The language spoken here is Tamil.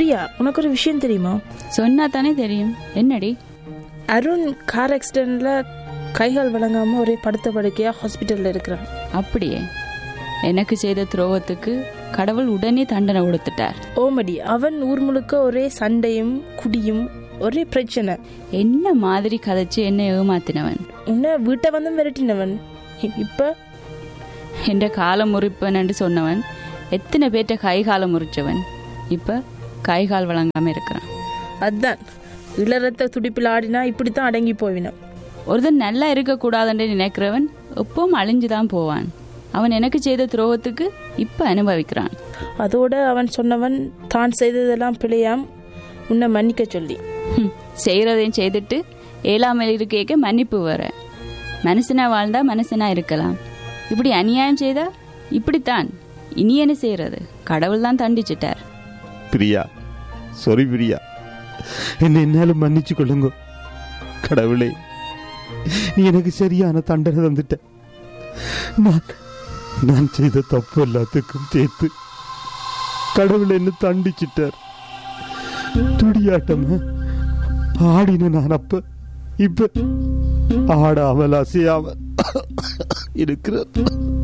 பிரியா உனக்கு ஒரு விஷயம் தெரியுமா சொன்னா தானே தெரியும் என்னடி அருண் கார் ஆக்சிடென்ட்ல கைகால் வழங்காம ஒரே படுத்த படுக்கையா ஹாஸ்பிட்டல்ல இருக்கிறான் அப்படியே எனக்கு செய்த துரோகத்துக்கு கடவுள் உடனே தண்டனை கொடுத்துட்டார் ஓமடி அவன் ஊர் முழுக்க ஒரே சண்டையும் குடியும் ஒரே பிரச்சனை என்ன மாதிரி கதைச்சு என்ன ஏமாத்தினவன் உன்னை வீட்டை வந்து மிரட்டினவன் இ- இப்ப என்ற காலம் முறிப்பன் சொன்னவன் எத்தனை பேர்ட்ட கை காலம் முறிச்சவன் இப்ப கை கால் வழங்காம இருக்கிறான் அதான் இளரத்த துடிப்பில் ஆடினா இப்படித்தான் அடங்கி போவினான் ஒருத்தன் நல்லா இருக்கக்கூடாதுன்னு நினைக்கிறவன் எப்பவும் அழிஞ்சுதான் போவான் அவன் எனக்கு செய்த துரோகத்துக்கு இப்ப அனுபவிக்கிறான் அதோட அவன் சொன்னவன் தான் செய்ததெல்லாம் பிழையாம் உன்னை மன்னிக்க சொல்லி ஹம், செய்யறதையும் செய்துட்டு ஏழாமல் இருக்க மன்னிப்பு வர மனுஷனா வாழ்ந்தா மனுஷனா இருக்கலாம் இப்படி அநியாயம் செய்தா இப்படித்தான் இனி என்ன செய்யறது கடவுள் தான் தண்டிச்சிட்டார் பிரியா சாரி பிரியா என்னை என்னாலும் மன்னிச்சு கொள்ளுங்க கடவுளே நீ எனக்கு சரியான தண்டனை தந்துட்ட நான் நான் செய்த தப்பு எல்லாத்துக்கும் சேர்த்து கடவுள் என்ன தண்டிச்சிட்டார் துடியாட்டமா ஆடின நான் அப்ப இப்ப ஆடாமல் அசையாமல் இருக்கிறேன்